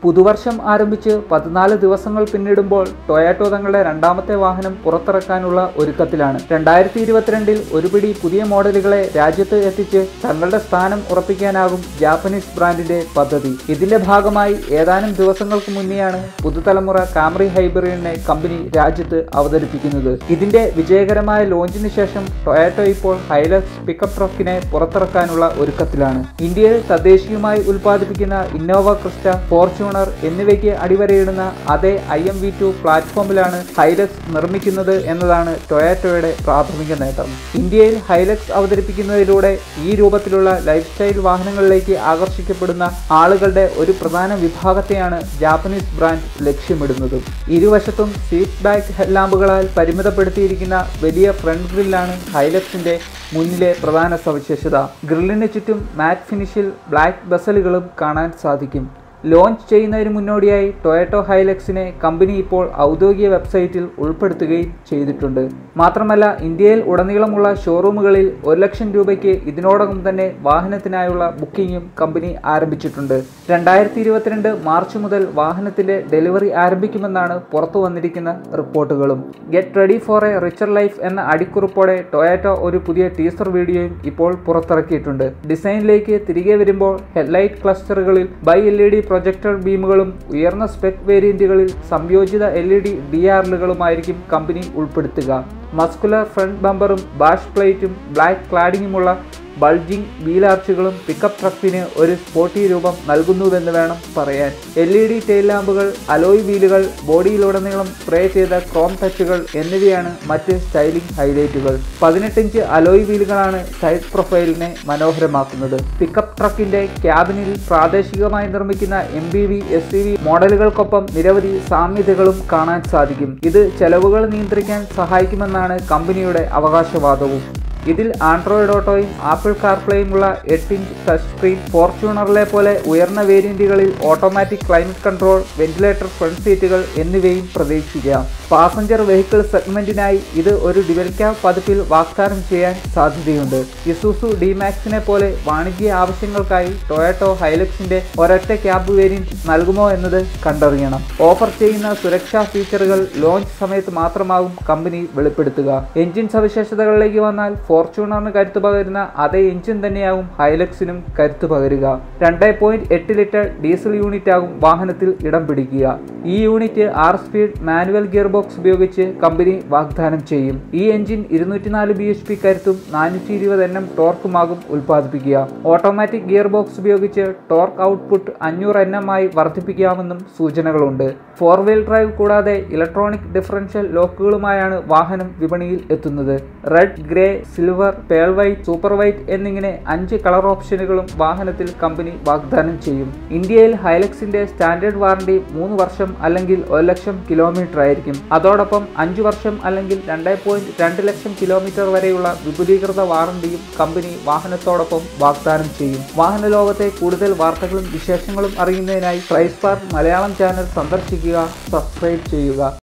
പുതുവർഷം ആരംഭിച്ച് പതിനാല് ദിവസങ്ങൾ പിന്നിടുമ്പോൾ ടൊയാറ്റോ തങ്ങളുടെ രണ്ടാമത്തെ വാഹനം പുറത്തിറക്കാനുള്ള ഒരുക്കത്തിലാണ് രണ്ടായിരത്തി ഇരുപത്തിരണ്ടിൽ ഒരു പിടി പുതിയ മോഡലുകളെ രാജ്യത്ത് എത്തിച്ച് തങ്ങളുടെ സ്ഥാനം ഉറപ്പിക്കാനാകും ജാപ്പനീസ് ബ്രാൻഡിന്റെ പദ്ധതി ഇതിന്റെ ഭാഗമായി ഏതാനും ദിവസങ്ങൾക്ക് മുന്നെയാണ് പുതുതലമുറ കാമറി ഹൈബ്രിഡിനെ കമ്പനി രാജ്യത്ത് അവതരിപ്പിക്കുന്നത് ഇതിന്റെ വിജയകരമായ ലോഞ്ചിന് ശേഷം ടൊയാറ്റോ ഇപ്പോൾ ഹൈലക്സ് പിക്കപ്പ് ട്രക്കിനെ പുറത്തിറക്കാനുള്ള ഒരുക്കത്തിലാണ് ഇന്ത്യയിൽ തദ്ദേശീയമായി ഉൽപ്പാദിപ്പിക്കുന്ന ഇന്നോവ ക്രിസ്റ്റ ഫോർച്യൂണർ എന്നിവയ്ക്ക് അടിവരയിടുന്ന അതേ ഐ എം വി ടു പ്ലാറ്റ്ഫോമിലാണ് ഹൈലക്സ് നിർമ്മിക്കുന്നത് എന്നതാണ് ടൊയാറ്റോയുടെ പ്രാഥമിക നേട്ടം ഇന്ത്യയിൽ ഹൈലക്സ് അവതരിപ്പിക്കുന്നതിലൂടെ ഈ രൂപത്തിലുള്ള ലൈഫ് സ്റ്റൈൽ വാഹനങ്ങളിലേക്ക് ആകർഷിക്കപ്പെടുന്ന ആളുകളുടെ ഒരു പ്രധാന വിഭാഗത്തെയാണ് ജാപ്പനീസ് ബ്രാൻഡ് ലക്ഷ്യമിടുന്നതും ഇരുവശത്തും സീറ്റ് ബാക്ക് ഹെഡ്ലാമ്പുകളാൽ പരിമിതപ്പെടുത്തിയിരിക്കുന്ന വലിയ ഫ്രണ്ട് ഗ്രില്ലാണ് ഹൈലക്സിന്റെ മുന്നിലെ പ്രധാന സവിശേഷത ഗ്രില്ലിന് ചുറ്റും മാറ്റ് ഫിനിഷിൽ ബ്ലാക്ക് ബസലുകളും കാണാൻ സാധിക്കും ലോഞ്ച് ചെയ്യുന്നതിന് മുന്നോടിയായി ടൊയറ്റോ ഹൈലക്സിനെ കമ്പനി ഇപ്പോൾ ഔദ്യോഗിക വെബ്സൈറ്റിൽ ഉൾപ്പെടുത്തുകയും ചെയ്തിട്ടുണ്ട് മാത്രമല്ല ഇന്ത്യയിൽ ഉടനീളമുള്ള ഷോറൂമുകളിൽ ഒരു ലക്ഷം രൂപയ്ക്ക് ഇതിനോടകം തന്നെ വാഹനത്തിനായുള്ള ബുക്കിംഗും കമ്പനി ആരംഭിച്ചിട്ടുണ്ട് രണ്ടായിരത്തി ഇരുപത്തിരണ്ട് മാർച്ച് മുതൽ വാഹനത്തിന്റെ ഡെലിവറി ആരംഭിക്കുമെന്നാണ് പുറത്തു വന്നിരിക്കുന്ന റിപ്പോർട്ടുകളും get ready for a richer life എന്ന അടിക്കുറിപ്പോടെ ടൊയാറ്റോ ഒരു പുതിയ ടീസർ വീഡിയോയും ഇപ്പോൾ പുറത്തിറക്കിയിട്ടുണ്ട് ഡിസൈനിലേക്ക് തിരികെ വരുമ്പോൾ ഹെഡ്ലൈറ്റ് ക്ലസ്റ്ററുകളിൽ bi L E D projector ബീമുകളും ഉയർന്ന സ്പെക് വേരിയന്റുകളിൽ സംയോജിത എൽ ഇ ഡി ഡി ആറുകളുമായിരിക്കും കമ്പനി ഉൾപ്പെടുത്തുക മസ്കുലർ ഫ്രണ്ട് ബമ്പറും ബാഷ് പ്ലേറ്റും ബ്ലാക്ക് ക്ലാഡിങ്ങുമുള്ള ബൾജിംഗ് വീലാർച്ചുകളും പിക്കപ്പ് ട്രക്കിന് ഒരു സ്പോർട്ടി രൂപം നൽകുന്നുവെന്ന് വേണം പറയാൻ എൽ ഇ ഡി ടെയിൽ ലാമ്പുകൾ അലോയ് വീലുകൾ ബോഡിയിലുടനീളം സ്പ്രേ ചെയ്ത ക്രോം ടച്ചുകൾ എന്നിവയാണ് മറ്റ് സ്റ്റൈലിംഗ് ഹൈലൈറ്റുകൾ പതിനെട്ട് ഇഞ്ച് അലോയ് വീലുകളാണ് സൈഡ് പ്രൊഫൈലിനെ മനോഹരമാക്കുന്നത് പിക്കപ്പ് ട്രക്കിന്റെ ക്യാബിനിൽ പ്രാദേശികമായി നിർമ്മിക്കുന്ന M B V S C V മോഡലുകൾക്കൊപ്പം നിരവധി സാമ്യതകളും കാണാൻ സാധിക്കും ഇത് ചെലവുകൾ നിയന്ത്രിക്കാൻ സഹായിക്കുമെന്നാണ് കമ്പനിയുടെ അവകാശവാദവും ഇതിൽ ആൻഡ്രോയിഡ് ഓട്ടോയും ആപ്പിൾ കാർപ്ലേയുമുള്ള എട്ട് ഇഞ്ച് ടച്ച് സ്ക്രീൻ ഫോർച്യൂണറിലെ പോലെ ഉയർന്ന വേരിയന്റുകളിൽ automatic climate control ventilator front സീറ്റുകൾ എന്നിവയും പ്രതീക്ഷിക്കാം പാസഞ്ചർ വെഹിക്കിൾ സെഗ്മെന്റിനായി ഇത് ഒരു ഡുവൽ ക്യാബ് പതിപ്പിൽ വാഗ്ദാനം ചെയ്യാൻ സാധ്യതയുണ്ട് ഇസുസു ഡിമാക്സിനെ പോലെ വാണിജ്യ ആവശ്യങ്ങൾക്കായി ടൊയാറ്റോ ഹൈലക്സിന്റെ ഒരൊറ്റ ക്യാബ് വേരിയന്റ് നൽകുമോ എന്നത് കണ്ടറിയണം ഓഫർ ചെയ്യുന്ന സുരക്ഷാ ഫീച്ചറുകൾ ലോഞ്ച് സമയത്ത് മാത്രമാകും കമ്പനി വെളിപ്പെടുത്തുക എഞ്ചിൻ സവിശേഷതകളിലേക്ക് വന്നാൽ ഫോർച്യൂണറിന് കരുത്ത് പകരുന്ന അതേ എഞ്ചിൻ തന്നെയാകും ഹൈലക്സിനും കരുത്ത് പകരുക രണ്ട് പോയിന്റ് എട്ട് ലിറ്റർ ഡീസൽ യൂണിറ്റ് ആകും വാഹനത്തിൽ ഇടം പിടിക്കുക ഈ യൂണിറ്റ് ആറ് സ്പീഡ് മാനുവൽ ഗിയർ ബോക്സ് ഉപയോഗിച്ച് കമ്പനി വാഗ്ദാനം ചെയ്യും ഈ എഞ്ചിൻ ഇരുന്നൂറ്റിനാല് ബി എച്ച് പി കരുത്തും നാനൂറ്റി ഇരുപത് എൻ എം ടോർക്കുമാകും ഉൽപ്പാദിപ്പിക്കുക ഓട്ടോമാറ്റിക് ഗിയർ ബോക്സ് ഉപയോഗിച്ച് ടോർക്ക് ഔട്ട്പുട്ട് അഞ്ഞൂറ് എൻ എം ആയി വർദ്ധിപ്പിക്കാമെന്നും സൂചനകളുണ്ട് ഫോർ വീൽ ഡ്രൈവ് കൂടാതെ ഇലക്ട്രോണിക് ഡിഫറൻഷ്യൽ ലോക്കുകളുമായാണ് വാഹനം വിപണിയിൽ എത്തുന്നത് red grey silver pearl white super white എന്നിങ്ങനെ അഞ്ച് കളർ ഓപ്ഷനുകളും വാഹനത്തിൽ കമ്പനി വാഗ്ദാനം ചെയ്യും ഇന്ത്യയിൽ ഹൈലക്സിന്റെ സ്റ്റാൻഡേർഡ് വാറണ്ടി മൂന്ന് വർഷം അല്ലെങ്കിൽ ഒരു ലക്ഷം കിലോമീറ്റർ ആയിരിക്കും അതോടൊപ്പം അഞ്ച് വർഷം അല്ലെങ്കിൽ രണ്ട് പോയിന്റ് രണ്ട് ലക്ഷം കിലോമീറ്റർ വരെയുള്ള വിപുലീകൃത വാറണ്ടിയും കമ്പനി വാഹനത്തോടൊപ്പം വാഗ്ദാനം ചെയ്യും വാഹന ലോകത്തെ കൂടുതൽ വാർത്തകളും വിശേഷങ്ങളും അറിയുന്നതിനായി പ്രൈസ് പാർക്ക് മലയാളം ചാനൽ സന്ദർശിക്കുക സബ്സ്ക്രൈബ് ചെയ്യുക